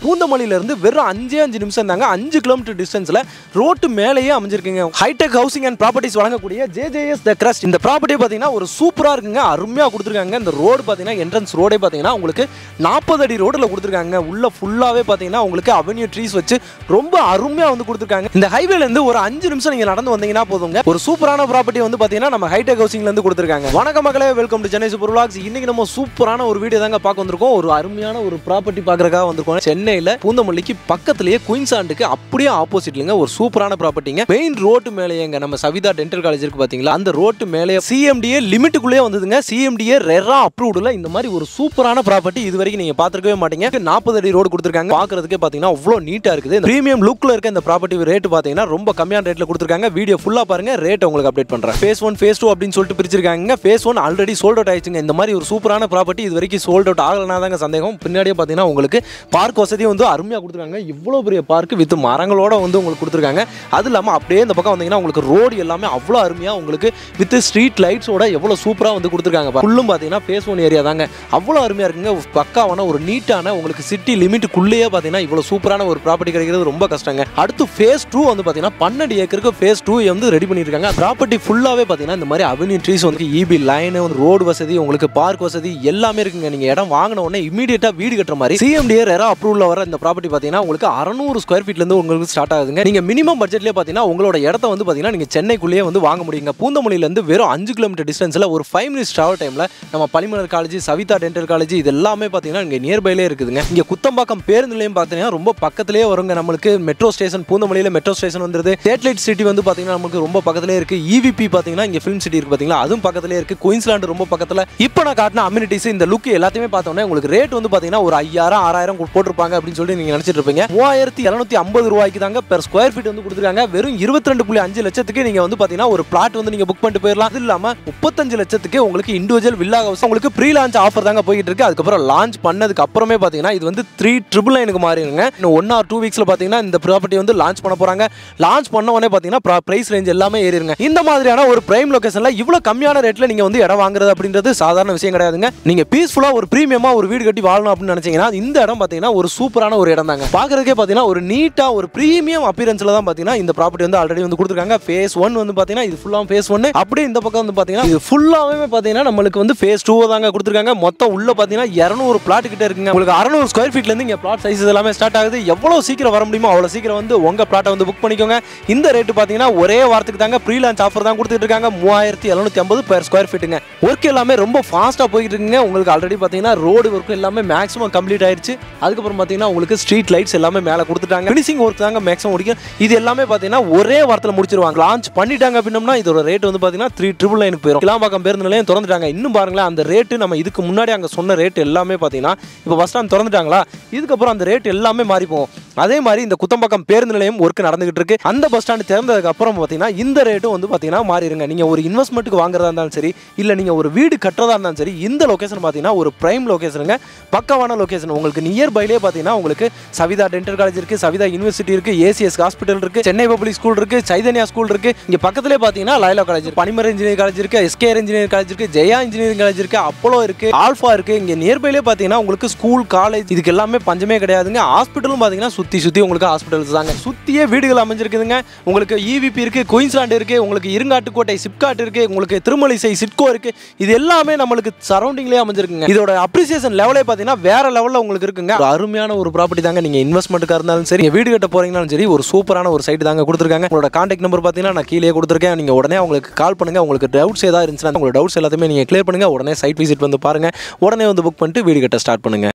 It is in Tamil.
பூந்தமல்லியில இருந்து வெறும் அஞ்சே அஞ்சு நிமிஷம் தாங்க அஞ்சு கிலோமீட்டர் டிஸ்டன்ஸ்ல ரோட்டு மேலேயே அமைஞ்சிருக்குங்க ஹைடெக் ஹவுசிங் அண்ட் ப்ராப்பர்ட்டிஸ் வழங்கக்கூடிய ஜேஜேஎஸ் த கிரஸ்ட் இந்த ப்ராப்பர்ட்டி பார்த்தீங்கன்னா ஒரு சூப்பரா இருக்குங்க அருமையா கொடுத்துருக்காங்க இந்த ரோடு பார்த்தீங்கன்னா என்ட்ரன்ஸ் ரோடே பார்த்தீங்கன்னா உங்களுக்கு நாற்பது அடி ரோடில் கொடுத்துருக்காங்க உள்ள ஃபுல்லாவே பார்த்தீங்கன்னா உங்களுக்கு அவென்யூ ட்ரீஸ் வச்சு ரொம்ப அருமையா வந்து கொடுத்துருக்காங்க இந்த ஹைவேல இருந்து ஒரு அஞ்சு நிமிஷம் நீங்க நடந்து வந்தீங்கன்னா போதுங்க ஒரு சூப்பரான ப்ராப்பர்ட்டி வந்து பார்த்தீங்கன்னா நம்ம ஹைடெக் ஹவுசிங்ல இருந்து கொடுத்துருக்காங்க வணக்க மக்களே welcome to Chennai super vlogs இன்னைக்கு நம்ம சூப்பரான ஒரு வீடியோ தாங்க பார்க்க வந்திருக்கோம் ஒரு அருமையான ஒரு ப்ராப்பர்ட்டி பார்க்கறதுக்காக வந்திருக்கோம் சென்னையில பூந்தமல்லிக்கு பக்கத்துலயே குயின்சாண்டுக்கு அப்படியே ஆப்போசிட்லங்க ஒரு சூப்பரான ப்ராப்பர்ட்டிங்க மெயின் ரோட்டு மேலேயேங்க நம்ம சவிதா டென்டல் காலேஜ் இருக்கு பாத்தீங்களா அந்த ரோட்டு மேலே சிஎம்டிஏ லிமிட்டுக்குள்ளே வந்ததுங்க சிஎம்டிஏ ரெரா அப்ரூவ்டுல இந்த மாதிரி ஒரு சூப்பரான ப்ராப்பர்ட்டி இது வரைக்கும் நீங்க பார்த்துருக்கவே மாட்டீங்க நாற்பது அடி ரோடு கொடுத்துருக்காங்க பார்க்கறதுக்கே பாத்தீங்கன்னா அவ்வளோ நீட்டா இருக்குது பிரீமியம் லுக்ல இருக்க இந்த ப்ராப்பர்ட்டி ரேட் பாத்தீங்கன்னா ரொம்ப கம்மியான ரேட்ல கொடுத்துருக்காங்க வீடியோ ஃபுல்லா பாருங்க ரேட் உங்களுக்கு அப்டேட் பண்றேன் ஃபேஸ் ஒன் ஃபேஸ் டூ அப்படின்னு சொல்லிட்டு பிரிச்சிருக்காங்க phase one already sold out ஆயிடுச்சுங்க இந்த மாதிரி ஒரு சூப்பரான ப்ராப்பர்ட்டி இது வரைக்கும் சோல்ட் அவுட் ஆகலனா தாங்க சந்தேகம் பின்னாடியே பார்த்தீங்கன்னா உங்களுக்கு பார்க் வசதி வந்து அருமையாக கொடுத்துருக்காங்க இவ்வளோ பெரிய பார்க் வித் மரங்களோட வந்து உங்களுக்கு கொடுத்துருக்காங்க அது இல்லாமல் அப்படியே இந்த பக்கம் வந்தீங்கன்னா உங்களுக்கு ரோடு எல்லாமே அவ்வளோ அருமையாக உங்களுக்கு வித் ஸ்ட்ரீட் லைட்ஸோட எவ்வளோ சூப்பராக வந்து கொடுத்துருக்காங்க ஃபுல்லும் பார்த்தீங்கன்னா ஃபேஸ் ஒன் ஏரியா தாங்க அவ்வளோ அருமையாக இருக்குங்க பக்காவான ஒரு நீட்டான உங்களுக்கு சிட்டி லிமிட்டுக்குள்ளேயே பார்த்தீங்கன்னா இவ்வளோ சூப்பரான ஒரு ப்ராப்பர்ட்டி கிடைக்கிறது ரொம்ப கஷ்டங்க அடுத்து ஃபேஸ் டூ வந்து பார்த்தீங்கன்னா பன்னெண்டு ஏக்கருக்கு ஃபேஸ் டூ வந்து ரெடி பண்ணியிருக்காங்க ப்ராப்பர்ட்டி ஃபுல்லாகவே பார்த்தீங்கன்னா இந்த மாதிரி அவென்யூ ட்ரீஸ் வந்து இபி லைனு ரோடு வசதி உங்களுக்கு பார்க் வசதி எல்லாமே இருக்குங்க நீங்கள் இடம் வாங்கின உடனே இமீடியட்டாக வீடு கட்டுற மாதிரி சிஎம்டிஏ ரெரா அப்ரூவல் வர இந்த ப்ராப்பர்ட்டி பார்த்தீங்கன்னா உங்களுக்கு அறநூறு ஸ்கொயர் ஃபீட்லேருந்து உங்களுக்கு ஸ்டார்ட் ஆகுதுங்க நீங்கள் மினிமம் பட்ஜெட்லேயே பார்த்தீங்கன்னா உங்களோட இடத்த வந்து பார்த்தீங்கன்னா நீங்கள் சென்னைக்குள்ளேயே வந்து வாங்க முடியுங்க பூந்தமல்லியிலேருந்து வெறும் அஞ்சு கிலோமீட்டர் டிஸ்டன்ஸில் ஒரு ஃபைவ் மினிட்ஸ் ட்ராவல் டைமில் நம்ம Panimalar college Saveetha dental college இது எல்லாமே பார்த்தீங்கன்னா இங்கே நியர்பைலே இருக்குதுங்க இங்கே குத்தம்பாக்கம் பேருந்து நிலையம் பார்த்தீங்கன்னா ரொம்ப பக்கத்துலேயே வருங்க நம்மளுக்கு மெட்ரோ ஸ்டேஷன் பூந்தமல்லியில் மெட்ரோ ஸ்டேஷன் வந்துருது சேட்டலைட் சிட்டி வந்து பார்த்தீங்கன்னா நமக்கு ரொம்ப பக்கத்துலேயே இருக்குது இவிபி பார்த்தீங்கன்னா இங்கே ஃபிலிம் சிட்டி இருக்கு பார்த்தீங்களா அதுவும் பக்கத்துலேயே இருக்குது குயின்ஸ்லாண்டு ரொம்ப பக்கத்தில் இப்போ நான் காட்டின அம்யூனிட்டிஸ் இந்த லுக் எல்லாத்தையுமே பார்த்தோன்னே உங்களுக்கு ரேட் வந்து பார்த்தீங்கன்னா ஒரு ஐயாயிரம் ஆறாயிரம் போட்டிருப்பாங்க அப்படின்னு சொல்லி நீங்கள் நினச்சிட்டு இருப்பீங்க மூவாயிரத்தி எழுநூத்தி ஐம்பது ரூபாய்க்கு தாங்க பெர் ஸ்கொயர் ஃபீட் வந்து கொடுத்துருக்காங்க வெறும் இருபத்தி ரெண்டு புள்ளி அஞ்சு லட்சத்துக்கு நீங்கள் வந்து பார்த்தீங்கன்னா ஒரு பிளாட் வந்து நீங்கள் புக் பண்ணிட்டு போயிடலாம் அது இல்லாமல் முப்பத்தஞ்சு லட்சத்துக்கு உங்களுக்கு இண்டிவிஜுவல் வில்லா ஹவுஸ் உங்களுக்கு ப்ரீ லான்ச் ஆஃபர் தாங்க போயிட்டு இருக்கு அதுக்கப்புறம் லான்ச் பண்ணதுக்கு அப்புறமே பார்த்தீங்கன்னா இது வந்து த்ரீ ட்ரிபிள் நைனுக்கு மாறிடுங்க இன்னும் ஒன் ஆர் டூ வீக்ஸில் பார்த்தீங்கன்னா இந்த ப்ராப்பர்ட்டி வந்து லான்ச் பண்ண போகிறாங்க லான்ச் பண்ண உடனே பார்த்தீங்கன்னா ப்ரைஸ் ரேஞ்ச் எல்லாமே ஏறிடுங்க இந்த மாதிரியான ஒரு பிரைம் லொகேஷனில் இவ்வளோ கம்மியான ரேட்டில் நீங்கள் வந்து இடம் வாங்குறது அப்படின்றது சாதாரண விஷயம் கிடையாதுங்க நீங்கள் பீஸ்ஃபுல்லாக ஒரு ப்ரீமியமாக ஒரு வீடு கட்டி வாழணும் அப்படின்னு நினச்சிங்கன்னா இந்த இடம் பார்த்தீங்கன்னா ஒரு சூப்பரான ஒரு இடம் தாங்க பார்க்குறதுக்கே பார்த்தீங்கன்னா ஒரு நீட்டாக ஒரு ப்ரீமியம் அப்பியரன்ஸில் தான் பார்த்தீங்கன்னா இந்த ப்ராப்பர்ட்டி வந்து ஆல்ரெடி வந்து கொடுத்துருக்காங்க ஃபேஸ் ஒன் வந்து பார்த்தீங்கன்னா இது ஃபுல்லாக ஃபேஸ் ஒன் அப்படியே இந்த பக்கம் வந்து பார்த்தீங்கன்னா இது ஃபுல்லாகவே பார்த்தீங்கன்னா நம்மளுக்கு வந்து ஃபேஸ் டூ தாங்க கொடுத்துருக்காங்க மொத்தம் உள்ள பார்த்தீங்கன்னா இரநூறு பிளாட் கிட்ட இருக்குங்க உங்களுக்கு அறநூறு ஸ்கொயர் ஃபீட்லேருந்து இங்கே பிளாட் சைஸ் எல்லாமே ஸ்டார்ட் ஆகுது எவ்வளோ சீக்கிரம் வர முடியுமோ அவ்வளோ சீக்கிரம் வந்து உங்கள் பிளாட்டை வந்து புக் பண்ணிக்கோங்க இந்த ரேட்டு பார்த்தீங்கன்னா ஒரே வாரத்துக்கு தாங்க ப்ரீ லான்ச் ஆஃபர் தான் கொடுத்துட்டு இருக்காங்க மூவாயிரத்தி எழுநூத்தி ஐம்பது பெர் ஸ்கொயர் ஃபீட்டுங்க ஒர்க் எல்லாமே ரொம்ப ஃபாஸ்ட்டாக போயிட்டு இருக்குங்க உங்களுக்கு ஆல்ரெடி பார்த்தீங்கன்னா ரோடு ஒர்க் எல்லாமே மேக்ஸிமம் கம்ப்ளீட் ஆயிருச்சு அதுக்கப்புறம் பார்த்தீங்கன்னா உங்களுக்கு ஸ்ட்ரீட் லைட்ஸ் எல்லாமே மேலே கொடுத்துட்டாங்க ஃபினிஷிங் ஒர்க் தாங்க மேக்ஸிமம் முடிக்கும் இது எல்லாமே பார்த்தீங்கன்னா ஒரே வாரத்தில் முடிச்சிருவாங்க லான்ச் பண்ணிட்டாங்க அப்படின்னம்னா இதோட ரேட் வந்து பார்த்தீங்கன்னா த்ரீ ட்ரிபிள் நைனுக்கு போயிடும் கிளாம்பாக்கம் பேருந்து நிலையம் திறந்துட்டாங்க இன்னும் பாருங்களேன் அந்த ரேட்டு நம்ம இதுக்கு முன்னாடி அங்கே சொன்ன ரேட் எல்லாமே பார்த்தீங்கன்னா இப்போ பஸ் ஸ்டாண்ட் திறந்துட்டாங்களா இதுக்கப்புறம் அந்த ரேட் எல்லாமே மாறி போகும் அதே மாதிரி இந்த குத்தம்பாக்கம் பேருந்து நிலையம் ஒர்க் நடந்துகிட்டு இருக்கு அந்த பஸ் ஸ்டாண்ட் திறந்ததுக்கு அப்புறம் பார்த்தீங்கன்னா இந்த ரேட்டும் வந்து பார்த்தீங்கன்னா மாறிடுங்க நீங்கள் ஒரு இன்வெஸ்ட்மெண்ட்டுக்கு வாங்குறதா இருந்தாலும் சரி இல்லை நீங்கள் ஒரு வீடு கட்டுறதா இருந்தாலும் சரி இந்த லொகேஷன் பார்த்தீங்கன்னா ஒரு பிரைம் லொகேஷனுங்க பக்கவான லொகேஷன் உங்களுக்கு நியர்பைலே பார்த்தீங்கன்னா உங்களுக்கு சவிதா டென்டல் காலேஜ் இருக்குது சவிதா யூனிவர்சிட்டி இருக்குது ஏசிஎஸ் ஹாஸ்பிட்டல் இருக்குது சென்னை பப்ளிக் ஸ்கூல் இருக்குது சைதன்யா ஸ்கூல் இருக்குது இங்கே பக்கத்துலேயே பார்த்தீங்கன்னா லைலா காலேஜ் பனிமர் இன்ஜினியரிங் காலேஜ் இருக்குது எஸ்கேஆர் இன்ஜினியரிங் காலேஜ் இருக்குது ஜெயா இன்ஜினியரிங் காலேஜ் இருக்குது அப்போலோ இருக்குது ஆல்ஃபா இருக்குது இங்கே நியர்பைலே பார்த்தீங்கன்னா உங்களுக்கு ஸ்கூல் காலேஜ் இதுக்கு எல்லாமே பஞ்சமே கிடையாதுங்க ஹாஸ்பிட்டலும் பார்த்தீங்கன்னா சுற்றி சுற்றி உங்களுக்கு ஹாஸ்பிட்டல்ஸ் தாங்க சுற்றியே வீடுகள் அமைஞ்சிருக்குதுங்க உங்களுக்கு இவிபி இருக்குது குயின்ஸ்லாண்ட் இருக்குது உங்களுக்கு இருங்காட்டுக்கோட்டை சிப்காட் இருக்குது உங்களுக்கு திருமலிசை சிட்கோ இருக்குது இது எல்லாமே நம்மளுக்கு சரௌண்டிங்லேயே அமைஞ்சிருக்குங்க இதோட அப்ரிசியேஷன் லெவலே பார்த்தீங்கன்னா வேற லெவலில் உங்களுக்கு இருக்குங்க ஒரு அருமையான ஒரு ப்ராப்பர்ட்டி தாங்க நீங்கள் இன்வெஸ்ட்மெண்ட்டுக்காக இருந்தாலும் சரி நீங்க வீடு கட்ட போறீங்கனாலும் சரி ஒரு சூப்பரான ஒரு சைட் தாங்க கொடுத்துருக்காங்க உங்களோட கான்டாக்ட் நம்பர் பார்த்தீங்கன்னா நான் கீழே கொடுத்துருக்கேன் நீங்கள் உடனே உங்களுக்கு கால் பண்ணுங்க உங்களுக்கு டவுட்ஸ் ஏதாவது இருந்துச்சுன்னா உங்களோட டவுட்ஸ் எல்லாத்தையுமே நீங்கள் கிளியர் பண்ணுங்க உடனே சைட் விசிட் வந்து பாருங்க உடனே வந்து புக் பண்ணிட்டு வீடு கட்ட ஸ்டார்ட் பண்ணுங்க